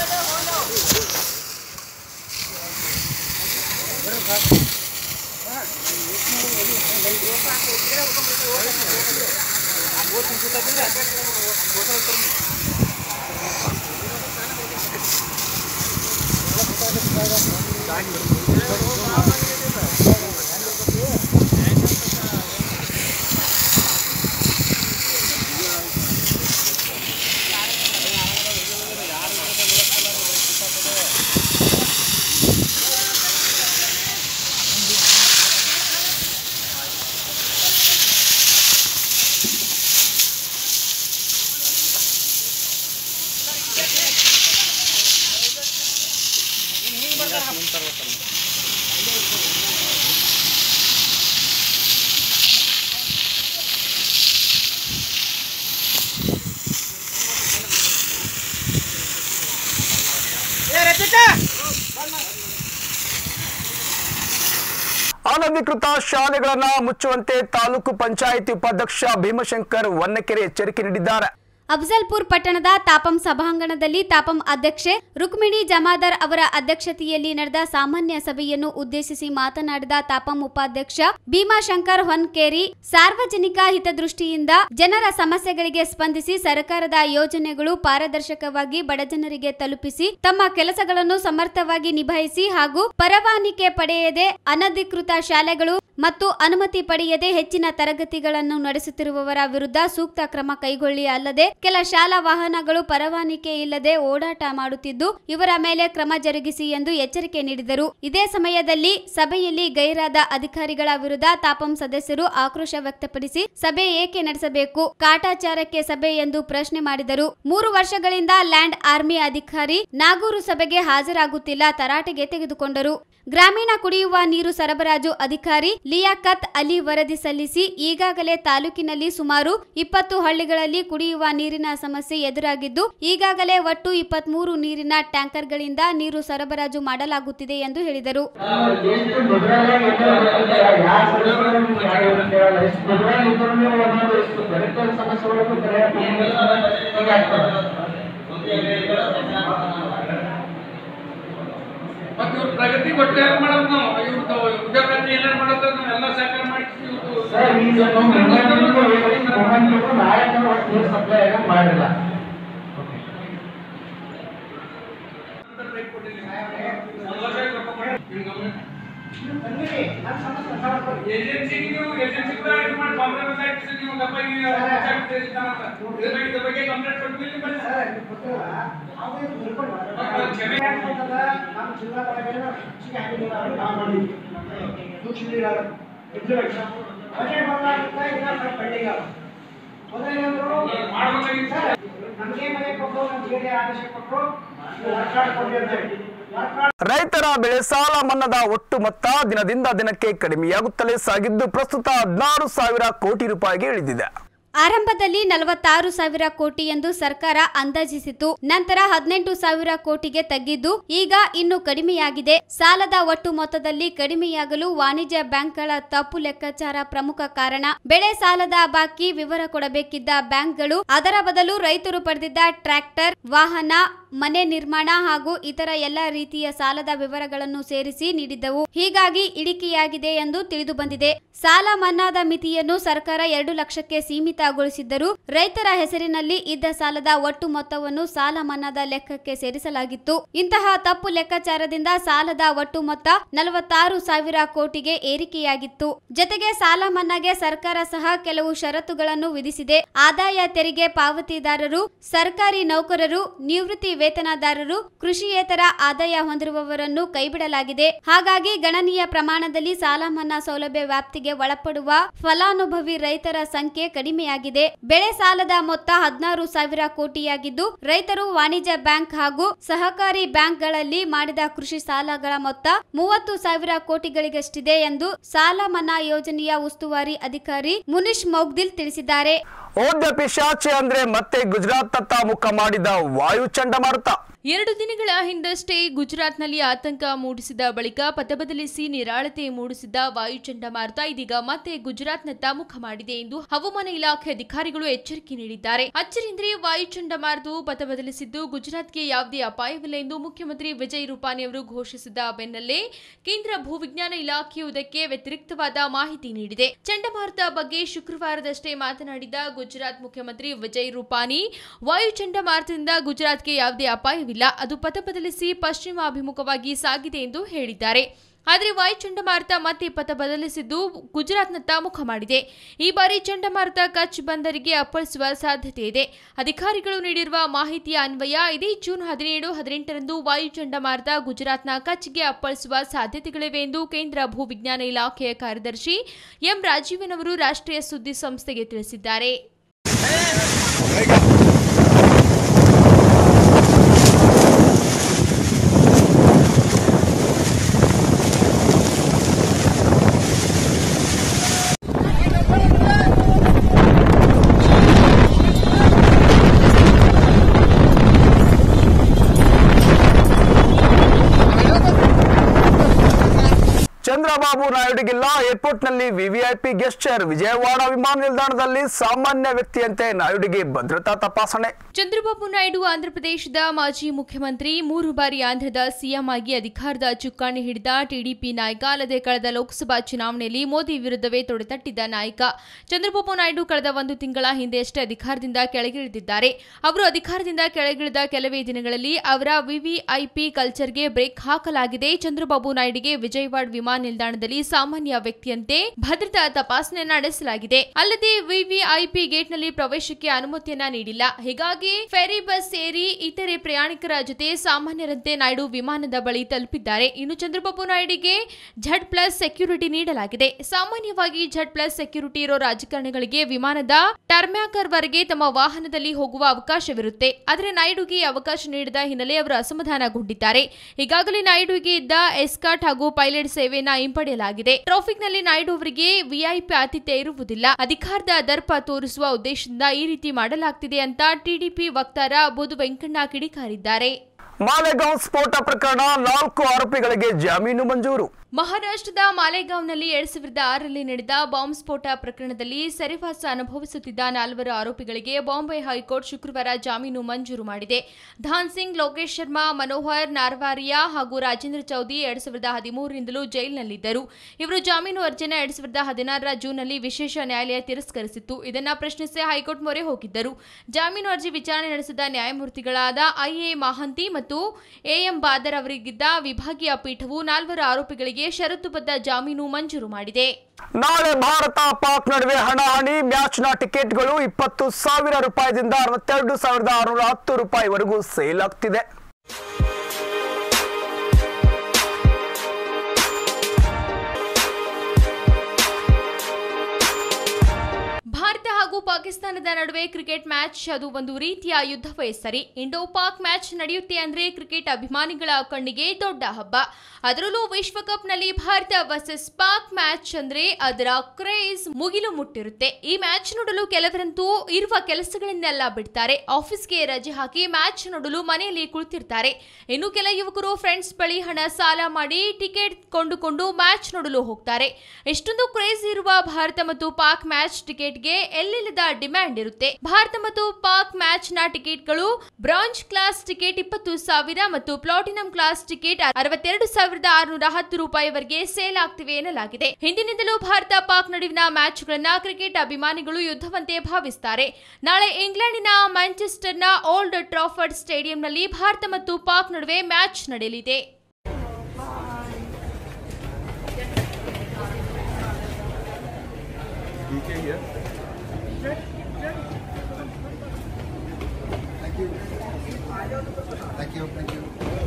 ಅನಧಿಕೃತ ಶಾಲೆಗಳನ್ನ ಮುಚ್ಚುವಂತೆ ತಾಲೂಕು ಪಂಚಾಯಿತಿ ಉಪಾಧ್ಯಕ್ಷ ಭೀಮಶಂಕರ್ ವನ್ನಕೆರೆ ಎಚ್ಚರಿಕೆ ನೀಡಿದ್ದಾರೆ ಅಫ್ಜಲ್ಪುರ್ ಪಟ್ಟಣದ ತಾಪಂ ಸಭಾಂಗಣದಲ್ಲಿ ತಾಪಂ ಅಧ್ಯಕ್ಷೆ ರುಕ್ಮಿಣಿ ಜಮಾದಾರ್ ಅವರ ಅಧ್ಯಕ್ಷತೆಯಲ್ಲಿ ನಡೆದ ಸಾಮಾನ್ಯ ಸಭೆಯನ್ನು ಉದ್ದೇಶಿಸಿ ಮಾತನಾಡಿದ ತಾಪಂ ಉಪಾಧ್ಯಕ್ಷ ಭೀಮಾಶಂಕರ್ ಹೊನ್ಕೇರಿ ಸಾರ್ವಜನಿಕ ಹಿತದೃಷ್ಟಿಯಿಂದ ಜನರ ಸಮಸ್ಯೆಗಳಿಗೆ ಸ್ಪಂದಿಸಿ ಸರ್ಕಾರದ ಯೋಜನೆಗಳು ಪಾರದರ್ಶಕವಾಗಿ ಬಡಜನರಿಗೆ ತಲುಪಿಸಿ ತಮ್ಮ ಕೆಲಸಗಳನ್ನು ಸಮರ್ಥವಾಗಿ ನಿಭಾಯಿಸಿ ಹಾಗೂ ಪರವಾನಿಗೆ ಪಡೆಯದೆ ಅನಧಿಕೃತ ಶಾಲೆಗಳು ಮತ್ತು ಅನುಮತಿ ಪಡೆಯದೆ ಹೆಚ್ಚಿನ ತರಗತಿಗಳನ್ನು ನಡೆಸುತ್ತಿರುವವರ ವಿರುದ್ಧ ಸೂಕ್ತ ಕ್ರಮ ಕೈಗೊಳ್ಳಿ ಅಲ್ಲದೆ ಕೆಲ ಶಾಲಾ ವಾಹನಗಳು ಪರವಾನಿಗೆ ಇಲ್ಲದೆ ಓಡಾಟ ಮಾಡುತ್ತಿದ್ದು ಇವರ ಮೇಲೆ ಕ್ರಮ ಜರುಗಿಸಿ ಎಂದು ಎಚ್ಚರಿಕೆ ನೀಡಿದರು ಇದೇ ಸಮಯದಲ್ಲಿ ಸಭೆಯಲ್ಲಿ ಗೈರಾದ ಅಧಿಕಾರಿಗಳ ವಿರುದ್ಧ ತಾಪಂ ಸದಸ್ಯರು ಆಕ್ರೋಶ ವ್ಯಕ್ತಪಡಿಸಿ ಸಭೆ ಏಕೆ ನಡೆಸಬೇಕು ಕಾಟಾಚಾರಕ್ಕೆ ಸಭೆ ಎಂದು ಪ್ರಶ್ನೆ ಮಾಡಿದರು ಮೂರು ವರ್ಷಗಳಿಂದ ಲ್ಯಾಂಡ್ ಆರ್ಮಿ ಅಧಿಕಾರಿ ನಾಗೂರು ಸಭೆಗೆ ಹಾಜರಾಗುತ್ತಿಲ್ಲ ತರಾಟೆಗೆ ತೆಗೆದುಕೊಂಡರು ಗ್ರಾಮೀಣ ಕುಡಿಯುವ ನೀರು ಸರಬರಾಜು ಅಧಿಕಾರಿ ಲಿಯಾಕತ್ ಅಲಿ ವರದಿ ಸಲ್ಲಿಸಿ ಈಗಾಗಲೇ ತಾಲೂಕಿನಲ್ಲಿ ಸುಮಾರು ಇಪ್ಪತ್ತು ಹಳ್ಳಿಗಳಲ್ಲಿ ಕುಡಿಯುವ ನೀರಿನ ಸಮಸ್ಯೆ ಎದುರಾಗಿದ್ದು ಈಗಾಗಲೇ ಒಟ್ಟು ಇಪ್ಪತ್ಮೂರು ನೀರಿನ ಟ್ಯಾಂಕರ್ಗಳಿಂದ ನೀರು ಸರಬರಾಜು ಮಾಡಲಾಗುತ್ತಿದೆ ಎಂದು ಹೇಳಿದರು ಎಷ್ಟು ದೊಡ್ಡದಾಗಿ ಯಾವ ಸಮಸ್ಯೆಗಳನ್ನು ಯಾರು ಕೇಳಲ್ಲ ಎಷ್ಟು ದೊಡ್ಡದಾಗಿ ಇದ್ರೂ ನೀವು ಒಂದೊಂದು ಎಷ್ಟು ದೊಡ್ಡ ಸಮಸ್ಯೆಗಳಿಗೂ ಮತ್ತೆ ಇವ್ರ ಪ್ರಗತಿ ಒಟ್ಟು ಯಾರು ಮಾಡೋದು ನಾವು ಇವ್ರದ್ದು ವಿದ್ಯಾಭ್ಯಾಸ ಏನೇನು ಮಾಡೋದು ನಾವು ಎಲ್ಲ ಸಹಕಾರ ಮಾಡಿ ಇವ್ರದ್ದು ಸರ್ ಈಗ ನಾವು ನಾಳೆ ನೀರು ಸಪ್ಲೈ ಆಗಂಗ್ ಮಾಡಿಲ್ಲ ಏಜೆನ್ಸಿಗೆ ನೀವು ಏಜೆನ್ಸಿ ಕೂಡ ಇದು ಮಾಡಿ ಕಾಂಪ್ರಮೈಸ್ ಆಗಿ ನೀವು ಗಪ್ಪ ಈಗ ಇದ್ರ ಬಗ್ಗೆ ಕಂಪ್ಲೇಂಟ್ ಕೊಟ್ಟಿಲ್ಲ ಬನ್ನಿ ಕ್ಷಮೆ ಮಾಡ್ಬೇಕಾಗಿತ್ತು ನಮಗೆ ಮನೆ ಕೊಟ್ಟು ನಮ್ಗೆ ಆದೇಶ ಕೊಟ್ಟರು ವರ್ಕಾಡ್ ಕೊಡಿ ಅಂತ ಹೇಳಿ ವರ್ಕಾಡ್ ರೈತರ ಬೆಳೆ ಸಾಲ ಮನ್ನಾದ ಒಟ್ಟು ಮೊತ್ತ ದಿನದಿಂದ ದಿನಕ್ಕೆ ಕಡಿಮೆಯಾಗುತ್ತಲೇ ಸಾಗಿದ್ದು ಪ್ರಸ್ತುತ ಹದಿನಾರು ಸಾವಿರ ಕೋಟಿ ರೂಪಾಯಿಗೆ ಇಳಿದಿದೆ ಆರಂಭದಲ್ಲಿ ನಲವತ್ತಾರು ಸಾವಿರ ಕೋಟಿ ಎಂದು ಸರ್ಕಾರ ಅಂದಾಜಿಸಿತು ನಂತರ ಹದಿನೆಂಟು ಸಾವಿರ ಕೋಟಿಗೆ ತಗ್ಗಿದ್ದು ಈಗ ಇನ್ನು ಕಡಿಮೆಯಾಗಿದೆ ಸಾಲದ ಒಟ್ಟು ಮೊತ್ತದಲ್ಲಿ ಕಡಿಮೆಯಾಗಲು ವಾಣಿಜ್ಯ ಬ್ಯಾಂಕ್ಗಳ ತಪ್ಪು ಲೆಕ್ಕಾಚಾರ ಪ್ರಮುಖ ಕಾರಣ ಬೆಳೆ ಸಾಲದ ಬಾಕಿ ವಿವರ ಕೊಡಬೇಕಿದ್ದ ಬ್ಯಾಂಕ್ಗಳು ಅದರ ಬದಲು ರೈತರು ಪಡೆದಿದ್ದ ಟ್ರ್ಯಾಕ್ಟರ್ ವಾಹನ ಮನೆ ನಿರ್ಮಾಣ ಹಾಗೂ ಇತರ ಎಲ್ಲ ರೀತಿಯ ಸಾಲದ ವಿವರಗಳನ್ನು ಸೇರಿಸಿ ನೀಡಿದ್ದವು ಹೀಗಾಗಿ ಇಳಿಕೆಯಾಗಿದೆ ಎಂದು ತಿಳಿದು ಬಂದಿದೆ ಸಾಲ ಮನ್ನಾದ ಮಿತಿಯನ್ನು ಸರ್ಕಾರ ಎರಡು ಲಕ್ಷಕ್ಕೆ ಸೀಮಿತಗೊಳಿಸಿದ್ದರೂ ರೈತರ ಹೆಸರಿನಲ್ಲಿ ಇದ್ದ ಸಾಲದ ಒಟ್ಟು ಮೊತ್ತವನ್ನು ಸಾಲ ಮನ್ನಾದ ಲೆಕ್ಕಕ್ಕೆ ಸೇರಿಸಲಾಗಿತ್ತು ಇಂತಹ ತಪ್ಪು ಲೆಕ್ಕಾಚಾರದಿಂದ ಸಾಲದ ಒಟ್ಟು ಮೊತ್ತ ನಲವತ್ತಾರು ಸಾವಿರ ಕೋಟಿಗೆ ಏರಿಕೆಯಾಗಿತ್ತು ಜತೆಗೆ ಸಾಲ ಮನ್ನಾಗೆ ಸರ್ಕಾರ ಸಹ ಕೆಲವು ಷರತ್ತುಗಳನ್ನು ವಿಧಿಸಿದೆ ಆದಾಯ ತೆರಿಗೆ ಪಾವತಿದಾರರು ಸರ್ಕಾರಿ ನೌಕರರು ನಿವೃತ್ತಿ ವೇತನದಾರರು ಕೃಷಿಯೇತರ ಆದಾಯ ಹೊಂದಿರುವವರನ್ನು ಕೈಬಿಡಲಾಗಿದೆ ಹಾಗಾಗಿ ಗಣನೀಯ ಪ್ರಮಾಣದಲ್ಲಿ ಸಾಲ ಮನ್ನಾ ಸೌಲಭ್ಯ ವ್ಯಾಪ್ತಿಗೆ ಒಳಪಡುವ ಫಲಾನುಭವಿ ರೈತರ ಸಂಖ್ಯೆ ಕಡಿಮೆಯಾಗಿದೆ ಬೆಳೆ ಸಾಲದ ಮೊತ್ತ ಹದಿನಾರು ಸಾವಿರ ಕೋಟಿಯಾಗಿದ್ದು ರೈತರು ವಾಣಿಜ್ಯ ಬ್ಯಾಂಕ್ ಹಾಗೂ ಸಹಕಾರಿ ಬ್ಯಾಂಕ್ಗಳಲ್ಲಿ ಮಾಡಿದ ಕೃಷಿ ಸಾಲಗಳ ಮೊತ್ತ ಮೂವತ್ತು ಸಾವಿರ ಕೋಟಿಗಳಿಗಷ್ಟಿದೆ ಎಂದು ಸಾಲ ಮನ್ನಾ ಯೋಜನೆಯ ಉಸ್ತುವಾರಿ ಅಧಿಕಾರಿ ಮುನಿಶ್ ಮೌಗ್ದಿಲ್ ತಿಳಿಸಿದ್ದಾರೆ ಓದ್ಯ ಪಿಶಾಚಿ ಅಂದ್ರೆ ಮತ್ತೆ ಗುಜರಾತ್ ಮುಖ ಮಾಡಿದ ವಾಯು ಚಂಡಮಾರುತ ಎರಡು ದಿನಗಳ ಹಿಂದಷ್ಟೇ ಗುಜರಾತ್ನಲ್ಲಿ ಆತಂಕ ಮೂಡಿಸಿದ ಬಳಿಕ ಪಥ ಬದಲಿಸಿ ನಿರಾಳತೆ ಮೂಡಿಸಿದ್ದ ವಾಯು ಚಂಡಮಾರುತ ಇದೀಗ ಮತ್ತೆ ಗುಜರಾತ್ನತ್ತ ಮುಖ ಮಾಡಿದೆ ಎಂದು ಹವಾಮಾನ ಇಲಾಖೆ ಅಧಿಕಾರಿಗಳು ಎಚ್ಚರಿಕೆ ನೀಡಿದ್ದಾರೆ ಅಚ್ಚರಿಂದ್ರೆ ವಾಯು ಚಂಡಮಾರುತವು ಪಥ ಬದಲಿಸಿದ್ದು ಗುಜರಾತ್ಗೆ ಯಾವುದೇ ಅಪಾಯವಿಲ್ಲ ಎಂದು ಮುಖ್ಯಮಂತ್ರಿ ವಿಜಯ್ ರೂಪಾನಿ ಅವರು ಘೋಷಿಸಿದ ಬೆನ್ನಲ್ಲೇ ಕೇಂದ್ರ ಭೂವಿಜ್ಞಾನ ಇಲಾಖೆಯು ಇದಕ್ಕೆ ವ್ಯತಿರಿಕ್ತವಾದ ಮಾಹಿತಿ ನೀಡಿದೆ ಚಂಡಮಾರುತ ಬಗ್ಗೆ ಶುಕ್ರವಾರದಷ್ಟೇ ಮಾತನಾಡಿದ ಗುಜರಾತ್ ಮುಖ್ಯಮಂತ್ರಿ ವಿಜಯ್ ರೂಪಾನಿ ವಾಯು ಚಂಡಮಾರುತದಿಂದ ಗುಜರಾತ್ಗೆ ಯಾವುದೇ ಅಪಾಯವಿಲ್ಲ ಅದು ಪಥ ಬದಲಿಸಿ ಪಶ್ಚಿಮ ಅಭಿಮುಖವಾಗಿ ಸಾಗಿದೆ ಎಂದು ಹೇಳಿದ್ದಾರೆ ಆದರೆ ವಾಯು ಚಂಡಮಾರುತ ಮತ್ತೆ ಪಥ ಬದಲಿಸಿದ್ದು ಗುಜರಾತ್ನತ್ತ ಮುಖ ಮಾಡಿದೆ ಈ ಬಾರಿ ಚಂಡಮಾರುತ ಕಚ್ ಬಂದರಿಗೆ ಅಪ್ಪಳಿಸುವ ಸಾಧ್ಯತೆ ಇದೆ ಅಧಿಕಾರಿಗಳು ನೀಡಿರುವ ಮಾಹಿತಿಯ ಅನ್ವಯ ಇದೇ ಜೂನ್ ಹದಿನೇಳು ಹದಿನೆಂಟರಂದು ವಾಯು ಚಂಡಮಾರುತ ಗುಜರಾತ್ನ ಕಚ್ಗೆ ಅಪ್ಪಳಿಸುವ ಸಾಧ್ಯತೆಗಳಿವೆ ಎಂದು ಕೇಂದ್ರ ಭೂವಿಜ್ಞಾನ ಇಲಾಖೆಯ ಕಾರ್ಯದರ್ಶಿ ಎಂ ರಾಜೀವನ್ ಅವರು ರಾಷ್ಟ್ರೀಯ ಸುದ್ದಿ ಸಂಸ್ಥೆಗೆ ತಿಳಿಸಿದ್ದಾರೆ ಚಂದ್ರಬಾಬು ನಾಯ್ಡುಗಿಲ್ಲ ಏರ್ಪೋರ್ಟ್ನಲ್ಲಿ ವಿವಿಐಪಿ ಗೆಸ್ಟರ್ ವಿಜಯವಾಡ ವಿಮಾನ ನಿಲ್ದಾಣದಲ್ಲಿ ಸಾಮಾನ್ಯ ವ್ಯಕ್ತಿಯಂತೆ ನಾಯ್ಡುಗೆ ಭದ್ರತಾ ತಪಾಸಣೆ ಚಂದ್ರಬಾಬು ನಾಯ್ಡು ಆಂಧ್ರಪ್ರದೇಶದ ಮಾಜಿ ಮುಖ್ಯಮಂತ್ರಿ ಮೂರು ಬಾರಿ ಆಂಧ್ರದ ಸಿಎಂ ಆಗಿ ಅಧಿಕಾರದ ಚುಕ್ಕಾಣಿ ಹಿಡಿದ ಟಿಡಿಪಿ ನಾಯಕ ಅಲ್ಲದೆ ಕಳೆದ ಲೋಕಸಭಾ ಚುನಾವಣೆಯಲ್ಲಿ ಮೋದಿ ವಿರುದ್ಧವೇ ತೊಡೆತಟ್ಟಿದ್ದ ನಾಯಕ ಚಂದ್ರಬಾಬು ನಾಯ್ಡು ಕಳೆದ ಒಂದು ತಿಂಗಳ ಹಿಂದೆಯಷ್ಟೇ ಅಧಿಕಾರದಿಂದ ಕೆಳಗಿಳಿದಿದ್ದಾರೆ ಅವರು ಅಧಿಕಾರದಿಂದ ಕೆಳಗಿಳಿದ ಕೆಲವೇ ದಿನಗಳಲ್ಲಿ ಅವರ ವಿವಿಐಪಿ ಕಲ್ಚರ್ಗೆ ಬ್ರೇಕ್ ಹಾಕಲಾಗಿದೆ ಚಂದ್ರಬಾಬು ನಾಯ್ಡುಗೆ ವಿಜಯವಾಡ ವಿಮಾನ ನಿಲ್ದಾಣದಲ್ಲಿ ಸಾಮಾನ್ಯ ವ್ಯಕ್ತಿಯಂತೆ ಭದ್ರತಾ ತಪಾಸಣೆ ನಡೆಸಲಾಗಿದೆ ಅಲ್ಲದೆ ವಿವಿಐಪಿ ಗೇಟ್ನಲ್ಲಿ ಪ್ರವೇಶಕ್ಕೆ ಅನುಮತಿಯನ್ನ ನೀಡಿಲ್ಲ ಹೀಗಾಗಿ ಫೆರಿ ಬಸ್ ಸೇರಿ ಇತರೆ ಪ್ರಯಾಣಿಕರ ಜೊತೆ ಸಾಮಾನ್ಯರಂತೆ ನಾಯ್ಡು ವಿಮಾನದ ಬಳಿ ತಲುಪಿದ್ದಾರೆ ಇನ್ನು ಚಂದ್ರಬಾಬು ನಾಯ್ಡುಗೆ ಝಡ್ ಪ್ಲಸ್ ಸೆಕ್ಯೂರಿಟಿ ನೀಡಲಾಗಿದೆ ಸಾಮಾನ್ಯವಾಗಿ ಝಡ್ ಪ್ಲಸ್ ಸೆಕ್ಯೂರಿಟಿ ಇರೋ ರಾಜಕಾರಣಿಗಳಿಗೆ ವಿಮಾನದ ಟರ್ಮ್ಯಾಕರ್ ವರೆಗೆ ತಮ್ಮ ವಾಹನದಲ್ಲಿ ಹೋಗುವ ಅವಕಾಶವಿರುತ್ತೆ ಆದರೆ ನಾಯ್ಡುಗೆ ಈ ಅವಕಾಶ ನೀಡದ ಹಿನ್ನೆಲೆ ಅವರು ಅಸಮಾಧಾನಗೊಂಡಿದ್ದಾರೆ ಈಗಾಗಲೇ ನಾಯ್ಡುಗೆ ಇದ್ದ ಎಸ್ಕಾಟ್ ಹಾಗೂ ಪೈಲಟ್ ಸೇವೆಯನ್ನ ಹಿಂಪಡೆಯಲಾಗಿದೆ ಟ್ರಾಫಿಕ್ನಲ್ಲಿ ನಾಯ್ಡು ಅವರಿಗೆ ವಿಐಪಿ ಆತಿಥ್ಯ ಇರುವುದಿಲ್ಲ ಅಧಿಕಾರದ ದರ್ಪ ತೋರಿಸುವ ಉದ್ದೇಶದಿಂದ ಈ ರೀತಿ ಮಾಡಲಾಗ್ತಿದೆ ಅಂತ ಟಿಡಿಪಿ ವಕ್ತಾರ ಬುಧು ವೆಂಕಣ್ಣ ಕಿಡಿಕಾರಿದ್ದಾರೆ ಮಾಲೆಗಾಂವ್ ಸ್ಫೋಟ ಪ್ರಕರಣ ನಾಲ್ಕು ಆರೋಪಿಗಳಿಗೆ ಜಾಮೀನು ಮಂಜೂರು ಮಹಾರಾಷ್ಟ್ರದ ಮಾಲೆಗಾಂವ್ನಲ್ಲಿ ಎರಡ್ ಸಾವಿರದ ಆರರಲ್ಲಿ ನಡೆದ ಬಾಂಬ್ ಸ್ಫೋಟ ಪ್ರಕರಣದಲ್ಲಿ ಸೆರೆವಾಸ ಅನುಭವಿಸುತ್ತಿದ್ದ ನಾಲ್ವರು ಆರೋಪಿಗಳಿಗೆ ಬಾಂಬೆ ಹೈಕೋರ್ಟ್ ಶುಕ್ರವಾರ ಜಾಮೀನು ಮಂಜೂರು ಮಾಡಿದೆ ಧಾನ್ ಸಿಂಗ್ ಲೋಕೇಶ್ ಶರ್ಮಾ ಮನೋಹರ್ ನಾರ್ವಾರಿಯಾ ಹಾಗೂ ರಾಜೇಂದ್ರ ಚೌಧರಿ ಎರಡ್ ಸಾವಿರದ ಹದಿಮೂರರಿಂದಲೂ ಜೈಲಿನಲ್ಲಿದ್ದರು ಇವರು ಜಾಮೀನು ಅರ್ಜಿನ ಎರಡ್ ಸಾವಿರದ ಹದಿನಾರರ ಜೂನ್ನಲ್ಲಿ ವಿಶೇಷ ನ್ಯಾಯಾಲಯ ತಿರಸ್ಕರಿಸಿತ್ತು ಇದನ್ನ ಪ್ರಶ್ನಿಸಿ ಹೈಕೋರ್ಟ್ ಮೊರೆ ಹೋಗಿದ್ದರು ಜಾಮೀನು ಅರ್ಜಿ ವಿಚಾರಣೆ ನಡೆಸಿದ ನ್ಯಾಯಮೂರ್ತಿಗಳಾದ ಐಎ ಮಹಂತಿ ಮತ್ತು ಎಎಂ ಬಾದರ್ ಅವರಿಗಿದ್ದ ವಿಭಾಗೀಯ ಪೀಠವು ನಾಲ್ವರು ಆರೋಪಿಗಳಿಗೆ ಷರತ್ತುಬದ್ಧ ಜಾಮೀನು ಮಂಜೂರು ಮಾಡಿದೆ ನಾಳೆ ಭಾರತ ಪಾಕ್ ನಡುವೆ ಹಣಾಹಣಿ ಮ್ಯಾಚ್ನ ಟಿಕೆಟ್ಗಳು ಇಪ್ಪತ್ತು ಸಾವಿರ ರೂಪಾಯಿದಿಂದ ಅರವತ್ತೆರಡು ಸಾವಿರದ ಆರುನೂರ ಹತ್ತು ರೂಪಾಯಿವರೆಗೂ ಸೇಲ್ ಆಗ್ತಿದೆ ಭಾರತ ಹಾಗೂ ಪಾಕಿಸ್ತಾನದ ನಡುವೆ ಕ್ರಿಕೆಟ್ ಮ್ಯಾಚ್ ಅದು ಒಂದು ರೀತಿಯ ಯುದ್ಧವೇ ಸರಿ ಇಂಡೋ ಪಾಕ್ ಮ್ಯಾಚ್ ನಡೆಯುತ್ತೆ ಅಂದ್ರೆ ಕ್ರಿಕೆಟ್ ಅಭಿಮಾನಿಗಳ ಕಣ್ಣಿಗೆ ದೊಡ್ಡ ಹಬ್ಬ ಅದರಲ್ಲೂ ವಿಶ್ವಕಪ್ನಲ್ಲಿ ಭಾರತ ವರ್ಸಸ್ ಪಾಕ್ ಮ್ಯಾಚ್ ಅಂದ್ರೆ ಅದರ ಕ್ರೇಜ್ ಮುಗಿಲು ಮುಟ್ಟಿರುತ್ತೆ ಈ ಮ್ಯಾಚ್ ನೋಡಲು ಕೆಲವರಂತೂ ಇರುವ ಕೆಲಸಗಳನ್ನೆಲ್ಲ ಬಿಡ್ತಾರೆ ಆಫೀಸ್ಗೆ ರಜೆ ಹಾಕಿ ಮ್ಯಾಚ್ ನೋಡಲು ಮನೆಯಲ್ಲಿ ಕುಳಿತಿರ್ತಾರೆ ಇನ್ನು ಕೆಲ ಯುವಕರು ಫ್ರೆಂಡ್ಸ್ ಬಳಿ ಹಣ ಸಾಲ ಮಾಡಿ ಟಿಕೆಟ್ ಕೊಂಡುಕೊಂಡು ಮ್ಯಾಚ್ ನೋಡಲು ಹೋಗ್ತಾರೆ ಎಷ್ಟೊಂದು ಕ್ರೇಜ್ ಇರುವ ಭಾರತ ಮತ್ತು ಪಾಕ್ ಮ್ಯಾಚ್ ಟಿಕೆಟ್ಗೆ ಎಲ್ಲಿಲ್ಲದ ಡಿಮ್ಯಾಂಡ್ ಇರುತ್ತೆ ಭಾರತ ಮತ್ತು ಪಾಕ್ ಮ್ಯಾಚ್ ನ ಟಿಕೆಟ್ಗಳು ಬ್ರಾಂಜ್ ಕ್ಲಾಸ್ ಟಿಕೆಟ್ ಇಪ್ಪತ್ತು ಸಾವಿರ ಮತ್ತು ಪ್ಲಾಟಿನಂ ಕ್ಲಾಸ್ ಟಿಕೆಟ್ ಅರವತ್ತೆರಡು ಸಾವಿರದ ಆರುನೂರ ಹತ್ತು ರೂಪಾಯಿವರೆಗೆ ಸೇಲ್ ಆಗ್ತಿವೆ ಎನ್ನಲಾಗಿದೆ ಹಿಂದಿನಿಂದಲೂ ಭಾರತ ಪಾಕ್ ನಡುವಿನ ಮ್ಯಾಚ್ಗಳನ್ನ ಕ್ರಿಕೆಟ್ ಅಭಿಮಾನಿಗಳು ಯುದ್ಧವಂತೆ ಭಾವಿಸುತ್ತಾರೆ ನಾಳೆ ಇಂಗ್ಲೆಂಡಿನ ಮ್ಯಾಂಚೆಸ್ಟರ್ನ ಓಲ್ಡ್ ಟ್ರಾಫರ್ಡ್ ಸ್ಟೇಡಿಯಂನಲ್ಲಿ ಭಾರತ ಮತ್ತು ಪಾಕ್ ನಡುವೆ ಮ್ಯಾಚ್ ನಡೆಯಲಿದೆ Thank you. Thank you.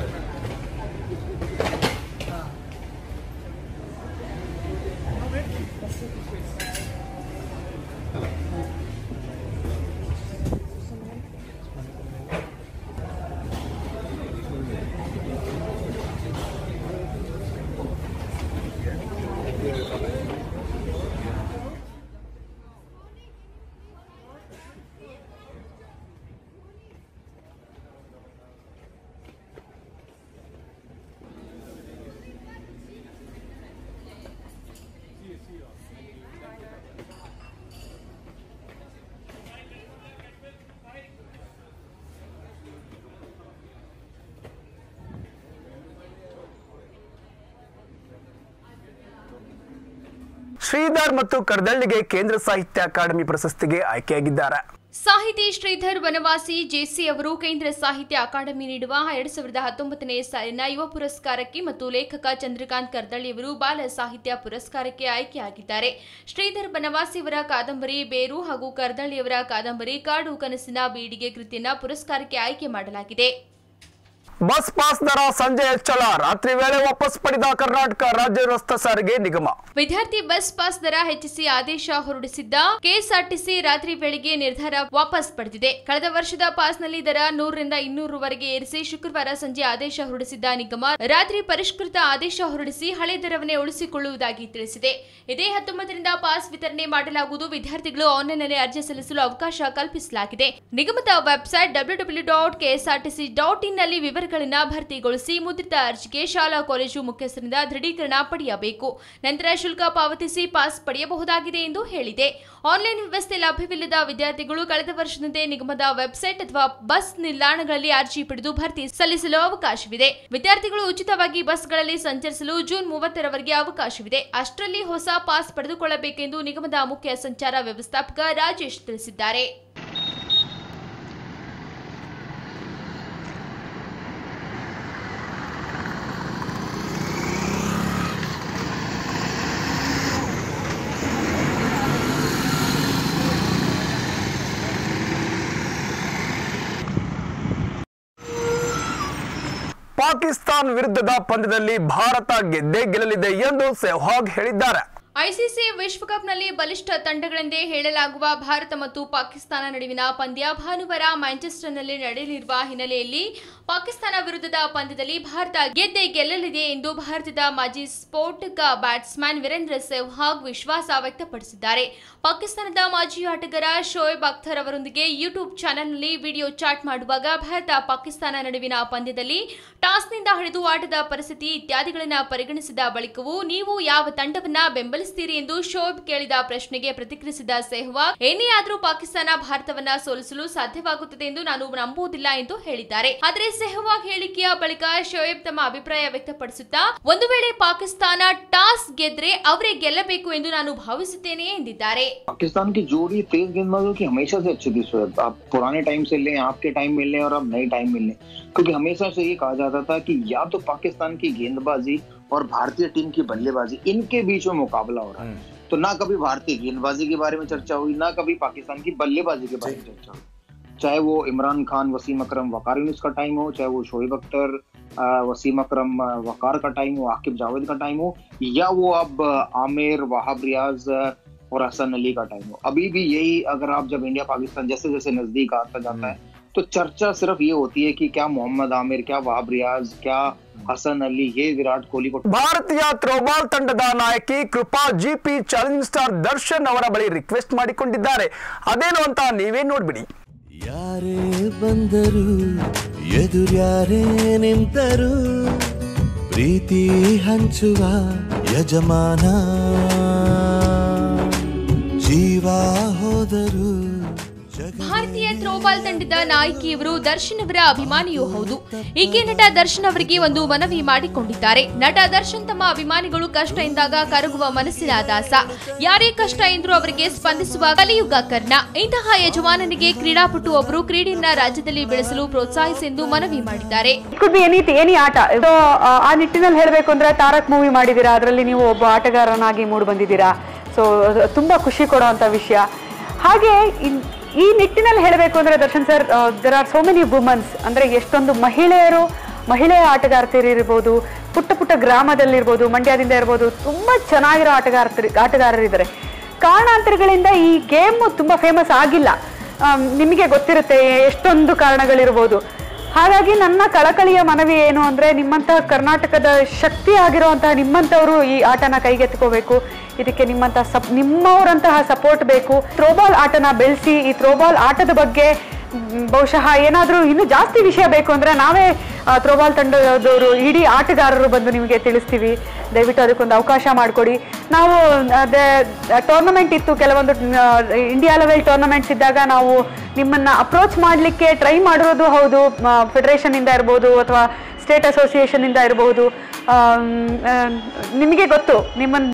Sridhar ಮತ್ತು ಕರ್ದಳ್ಳಿಗೆ ಕೇಂದ್ರ ಸಾಹಿತ್ಯ ಅಕಾಡೆಮಿ ಪ್ರಶಸ್ತಿಗೆ ಆಯ್ಕೆಯಾಗಿದ್ದಾರೆ ಸಾಹಿತಿ ಶ್ರೀಧರ್ ಬನವಾಸಿ ಜೆಸಿ ಅವರು ಕೇಂದ್ರ ಸಾಹಿತ್ಯ ಅಕಾಡೆಮಿ ನೀಡುವ ಎರಡ್ ಸಾವಿರದ ಹತ್ತೊಂಬತ್ತನೇ ಸಾಲಿನ ಯುವ ಪುರಸ್ಕಾರಕ್ಕೆ ಮತ್ತು ಲೇಖಕ ಚಂದ್ರಕಾಂತ್ ಕರ್ದಳ್ಳಿ ಅವರು ಬಾಲ ಸಾಹಿತ್ಯ ಪುರಸ್ಕಾರಕ್ಕೆ ಆಯ್ಕೆಯಾಗಿದ್ದಾರೆ ಶ್ರೀಧರ್ ಬನವಾಸಿ ಅವರ ಕಾದಂಬರಿ ಬೇರು ಹಾಗೂ ಕರ್ದಳ್ಳಿಯವರ ಕಾದಂಬರಿ ಕಾಡು ಕನಸಿನ ಬೀಡಿಗೆ ಕೃತಿಯನ್ನ ಪುರಸ್ಕಾರಕ್ಕೆ ಆಯ್ಕೆ ಮಾಡಲಾಗಿದೆ ಬಸ್ ಪಾಸ್ ದರ ಸಂಜೆ ಹೆಚ್ಚಳ ರಾತ್ರಿ ವೇಳೆ ವಾಪಸ್ ಪಡೆದ ಕರ್ನಾಟಕ ರಾಜ್ಯ ರಸ್ತೆ ಸಾರಿಗೆ ನಿಗಮ ವಿದ್ಯಾರ್ಥಿ ಬಸ್ ಪಾಸ್ ದರ ಹೆಚ್ಚಿಸಿ ಆದೇಶ ಹೊರಡಿಸಿದ್ದ ಕೆಎಸ್ಆರ್ಟಿಸಿ ರಾತ್ರಿ ವೇಳೆಗೆ ನಿರ್ಧಾರ ವಾಪಸ್ ಪಡೆದಿದೆ ಕಳೆದ ವರ್ಷದ ಪಾಸ್ನಲ್ಲಿ ದರ ನೂರರಿಂದ ಇನ್ನೂರವರೆಗೆ ಏರಿಸಿ ಶುಕ್ರವಾರ ಸಂಜೆ ಆದೇಶ ಹೊರಡಿಸಿದ್ದ ನಿಗಮ ರಾತ್ರಿ ಪರಿಷ್ಕೃತ ಆದೇಶ ಹೊರಡಿಸಿ ಹಳೆ ದರವನ್ನೇ ಉಳಿಸಿಕೊಳ್ಳುವುದಾಗಿ ತಿಳಿಸಿದೆ ಇದೇ ಹತ್ತೊಂಬತ್ತರಿಂದ ಪಾಸ್ ವಿತರಣೆ ಮಾಡಲಾಗುವುದು ವಿದ್ಯಾರ್ಥಿಗಳು ಆನ್ಲೈನ್ನಲ್ಲಿ ಅರ್ಜಿ ಸಲ್ಲಿಸಲು ಅವಕಾಶ ಕಲ್ಪಿಸಲಾಗಿದೆ ನಿಗಮದ website W W dot KSRTC dot in ನಲ್ಲಿ ವಿವರಗಳನ್ನು ಭರ್ತಿಗೊಳಿಸಿ ಮುದ್ರಿತ ಅರ್ಜಿಗೆ ಶಾಲಾ ಕಾಲೇಜು ಮುಖ್ಯಸ್ಥರಿಂದ ದೃಢೀಕರಣ ಪಡೆಯಬೇಕು ನಂತರ ಶುಲ್ಕ ಪಾವತಿಸಿ ಪಾಸ್ ಪಡೆಯಬಹುದಾಗಿದೆ ಎಂದು ಹೇಳಿದೆ ಆನ್ಲೈನ್ ವ್ಯವಸ್ಥೆ ಲಭ್ಯವಿಲ್ಲದ ವಿದ್ಯಾರ್ಥಿಗಳು ಕಳೆದ ವರ್ಷದಂತೆ ನಿಗಮದ ವೆಬ್ಸೈಟ್ ಅಥವಾ ಬಸ್ ನಿಲ್ದಾಣಗಳಲ್ಲಿ ಅರ್ಜಿ ಪಡೆದು ಭರ್ತಿ ಸಲ್ಲಿಸಲು ಅವಕಾಶವಿದೆ ವಿದ್ಯಾರ್ಥಿಗಳು ಉಚಿತವಾಗಿ ಬಸ್ಗಳಲ್ಲಿ ಸಂಚರಿಸಲು ಜೂನ್ ಮೂವತ್ತರವರೆಗೆ ಅವಕಾಶವಿದೆ ಅಷ್ಟರಲ್ಲಿ ಹೊಸ ಪಾಸ್ ಪಡೆದುಕೊಳ್ಳಬೇಕೆಂದು ನಿಗಮದ ಮುಖ್ಯ ಸಂಚಾರ ವ್ಯವಸ್ಥಾಪಕ ರಾಜೇಶ್ ತಿಳಿಸಿದ್ದಾರೆ ಪಾಕಿಸ್ತಾನ್ ವಿರುದ್ಧದ ಪಂದ್ಯದಲ್ಲಿ ಭಾರತ ಗೆದ್ದೇ ಗೆಲ್ಲಲಿದೆ ಎಂದು ಸೆಹ್ವಾಗ್ ಹೇಳಿದ್ದಾರೆ ಐಸಿಸಿ ವಿಶ್ವಕಪ್ನಲ್ಲಿ ಬಲಿಷ್ಠ ತಂಡಗಳೆಂದೇ ಹೇಳಲಾಗುವ ಭಾರತ ಮತ್ತು ಪಾಕಿಸ್ತಾನ ನಡುವಿನ ಪಂದ್ಯ ಭಾನುವಾರ ಮ್ಯಾಂಚೆಸ್ಟರ್ನಲ್ಲಿ ನಡೆಯಲಿರುವ ಹಿನ್ನೆಲೆಯಲ್ಲಿ ಪಾಕಿಸ್ತಾನ ವಿರುದ್ಧದ ಪಂದ್ಯದಲ್ಲಿ ಭಾರತ ಗೆದ್ದೇ ಗೆಲ್ಲಲಿದೆ ಎಂದು ಭಾರತದ ಮಾಜಿ ಸ್ಫೋಟಕ ಬ್ಯಾಟ್ಸ್ಮನ್ ವೀರೇಂದ್ರ ಸೆಹ್ವಾಗ್ ವಿಶ್ವಾಸ ವ್ಯಕ್ತಪಡಿಸಿದ್ದಾರೆ ಪಾಕಿಸ್ತಾನದ ಮಾಜಿ ಆಟಗಾರ ಶೋಯಬ್ ಅಖ್ತರ್ ಅವರೊಂದಿಗೆ ಯೂಟ್ಯೂಬ್ ಚಾನೆಲ್ನಲ್ಲಿ ವಿಡಿಯೋ ಚಾಟ್ ಮಾಡುವಾಗ ಭಾರತ ಪಾಕಿಸ್ತಾನ ನಡುವಿನ ಪಂದ್ಯದಲ್ಲಿ ಟಾಸ್ನಿಂದ ಹಿಡಿದು ಆಟದ ಪರಿಸ್ಥಿತಿ ಇತ್ಯಾದಿಗಳನ್ನ ಪರಿಗಣಿಸಿದ ಬಳಿಕವೂ ನೀವು ಯಾವ ತಂಡವನ್ನ ಬೆಂಬಲಿಸ್ತೀರಿ ಎಂದು ಶೋಯಬ್ ಕೇಳಿದ ಪ್ರಶ್ನೆಗೆ ಪ್ರತಿಕ್ರಿಯಿಸಿದ ಸೆಹ್ವಾಗ್ ಏನೇ ಆದರೂ ಪಾಕಿಸ್ತಾನ ಭಾರತವನ್ನ ಸೋಲಿಸಲು ಸಾಧ್ಯವಾಗುತ್ತದೆ ಎಂದು ನಾನು ನಂಬುವುದಿಲ್ಲ ಎಂದು ಹೇಳಿದ್ದಾರೆ ಆದರೆ ಸೆಹ್ವಾಗ್ ಹೇಳಿಕೆಯ ಬಳಿಕ ಶೋಯಬ್ ತಮ್ಮ ಅಭಿಪ್ರಾಯ ವ್ಯಕ್ತಪಡಿಸುತ್ತಾ ಒಂದು ವೇಳೆ ಪಾಕಿಸ್ತಾನ ಟಾಸ್ ಗೆದ್ರೆ ಅವರೇ ಗೆಲ್ಲಬೇಕು ಎಂದು ನಾನು ಭಾವಿಸುತ್ತೇನೆ ಎಂದಿದ್ದಾರೆ पाकिस्तान की जोड़ी तेज गेंदबाजों की हमेशा से अच्छी थी शोएब आप पुराने टाइम से लें आपके टाइम मिल लें और अब नए टाइम मिल लें क्योंकि हमेशा से ये कहा जाता था कि या तो पाकिस्तान की गेंदबाजी और भारतीय टीम की बल्लेबाजी इनके बीच में मुकाबला हो रहा है तो ना कभी भारतीय गेंदबाजी के बारे में चर्चा हुई ना कभी पाकिस्तान की बल्लेबाजी के बारे में चर्चा हुई चाहे वो इमरान खान वसीम अकरम वकार यूनिस का टाइम हो चाहे वो शोएब अख्तर अ, वसीम अकरम अ, वकार का टाइम हो आकिब जावेद का टाइम हो या वो अब अ, आमिर वहाब रियाज अ, और हसन अली का टाइम हो अभी भी यही अगर आप जब इंडिया पाकिस्तान जैसे जैसे नजदीक आता जाता है तो चर्चा सिर्फ ये होती है कि क्या मोहम्मद आमिर क्या वहाब रियाज क्या हसन अली ये विराट कोहली को ಭಾರತೀಯ ಥ್ರೋಬಾಲ್ ತಂಡದ ನಾಯಕಿ Krupa G P challenging star Darshan ಅವರ ಬಳಿ ರಿಕ್ವೆಸ್ಟ್ ಮಾಡಿಕೊಂಡಿದ್ದಾರೆ ಅದೇನು ಅಂತ ನೀವೇ ನೋಡ್ಬಿಡಿ ಯಾರೇ ಬಂದರು ಎದುರ್ಯಾರೇ ನಿಂತರು ಪ್ರೀತಿ ಹಂಚುವ ಯಜಮಾನ ಜೀವ ಹೋದರು ಭಾರತೀಯ ಥ್ರೋಬಾಲ್ ತಂಡದ ನಾಯಕಿಯವರು ದರ್ಶನ್ ಅವರ ಅಭಿಮಾನಿಯೂ ಹೌದು ಈಕೆ ನಟ ದರ್ಶನ್ ಅವರಿಗೆ ಒಂದು ಮನವಿ ಮಾಡಿಕೊಂಡಿದ್ದಾರೆ ನಟ ದರ್ಶನ್ ತಮ್ಮ ಅಭಿಮಾನಿಗಳು ಕಷ್ಟ ಎಂದಾಗ ಕರಗುವ ಮನಸ್ಸಿನ ದಾಸ ಯಾರೇ ಕಷ್ಟ ಎಂದರೂ ಅವರಿಗೆ ಸ್ಪಂದಿಸುವ ಕಲಿಯುಗ ಕರ್ಣ ಇಂತಹ ಯಜಮಾನನಿಗೆ ಕ್ರೀಡಾಪಟು ಒಬ್ಬರು ಕ್ರೀಡೆಯನ್ನ ರಾಜ್ಯದಲ್ಲಿ ಬೆಳೆಸಲು ಪ್ರೋತ್ಸಾಹಿಸೆಂದು ಮನವಿ ಮಾಡಿದ್ದಾರೆ ಕುಡ್ ಬಿ ಎನಿ ಎನಿ ಆಟ ಸೊ ಆ ನಿಟ್ಟಿನಲ್ಲಿ ಹೇಳಬೇಕು ಅಂದ್ರೆ ತಾರಕ್ ಮೂವಿ ಮಾಡಿದ್ದೀರಾ ಅದರಲ್ಲಿ ನೀವು ಒಬ್ಬ ಆಟಗಾರನಾಗಿ ಮೂಡಿ ಬಂದಿದ್ದೀರಾ ಸೊ ತುಂಬಾ ಖುಷಿ ಕೊಡುವಂತ ವಿಷಯ ಹಾಗೆ ಇನ್- ಈ ನಿಟ್ಟಿನಲ್ಲಿ ಹೇಳಬೇಕು ಅಂದ್ರೆ Darshan sir there are so many womens ಅಂದ್ರೆ ಎಷ್ಟೊಂದು ಮಹಿಳೆಯರು ಮಹಿಳೆಯ ಆಟಗಾರ್ತಿರಿರ್ಬೋದು ಪುಟ್ಟ ಪುಟ್ಟ ಗ್ರಾಮದಲ್ಲಿರ್ಬೋದು ಮಂಡ್ಯದಿಂದ ಇರ್ಬೋದು ತುಂಬಾ ಚೆನ್ನಾಗಿರೋ ಆಟಗಾರ್ತಿ ಆಟಗಾರರಿದ್ದಾರೆ ಕಾರಣಾಂತರಗಳಿಂದ ಈ ಗೇಮ್ ತುಂಬಾ ಫೇಮಸ್ ಆಗಿಲ್ಲ ಆಮ್, ನಿಮಗೆ ಗೊತ್ತಿರುತ್ತೆ ಎಷ್ಟೊಂದು ಕಾರಣಗಳಿರ್ಬೋದು ಹಾಗಾಗಿ ನನ್ನ ಕಳಕಳಿಯ ಮನವಿ ಏನು ಅಂದ್ರೆ ನಿಮ್ಮಂತಹ ಕರ್ನಾಟಕದ ಶಕ್ತಿ ಆಗಿರುವಂತಹ ನಿಮ್ಮಂಥವರು ಈ ಆಟನ ಕೈಗೆತ್ಕೋಬೇಕು ಇದಕ್ಕೆ ನಿಮ್ಮಂತಹ ಸಪ್ ನಿಮ್ಮವರಂತಹ ಸಪೋರ್ಟ್ ಬೇಕು ಥ್ರೋಬಾಲ್ ಆಟನ ಬೆಳೆಸಿ ಈ ಥ್ರೋಬಾಲ್ ಆಟದ ಬಗ್ಗೆ ಮ್, ಬಹುಶಃ ಏನಾದರೂ ಇನ್ನೂ ಜಾಸ್ತಿ ವಿಷಯ ಬೇಕು ಅಂದ್ರೆ ನಾವೇ ಥ್ರೋಬಾಲ್ ತಂಡದವರು ಇಡೀ ಆಟಗಾರರು ಬಂದು ನಿಮಗೆ ತಿಳಿಸ್ತೀವಿ ದಯವಿಟ್ಟು ಅದಕ್ಕೊಂದು ಅವಕಾಶ ಮಾಡಿಕೊಡಿ ನಾವು ಟೂರ್ನಮೆಂಟ್ ಇತ್ತು ಕೆಲವೊಂದು ಇಂಡಿಯಾ ಲೆವೆಲ್ ಟೂರ್ನಮೆಂಟ್ಸ್ ಇದ್ದಾಗ ನಾವು ನಿಮ್ಮನ್ನ ಅಪ್ರೋಚ್ ಮಾಡಲಿಕ್ಕೆ ಟ್ರೈ ಮಾಡಿರೋದು ಹೌದು ಫೆಡರೇಷನ್ ಇಂದ ಇರ್ಬೋದು ಅಥವಾ ಸ್ಟೇಟ್ ಅಸೋಸಿಯೇಷನ್ ಇಂದ ಇರಬಹುದು ನಿಮಗೆ ಗೊತ್ತು ನಿಮ್ಮನ್ನ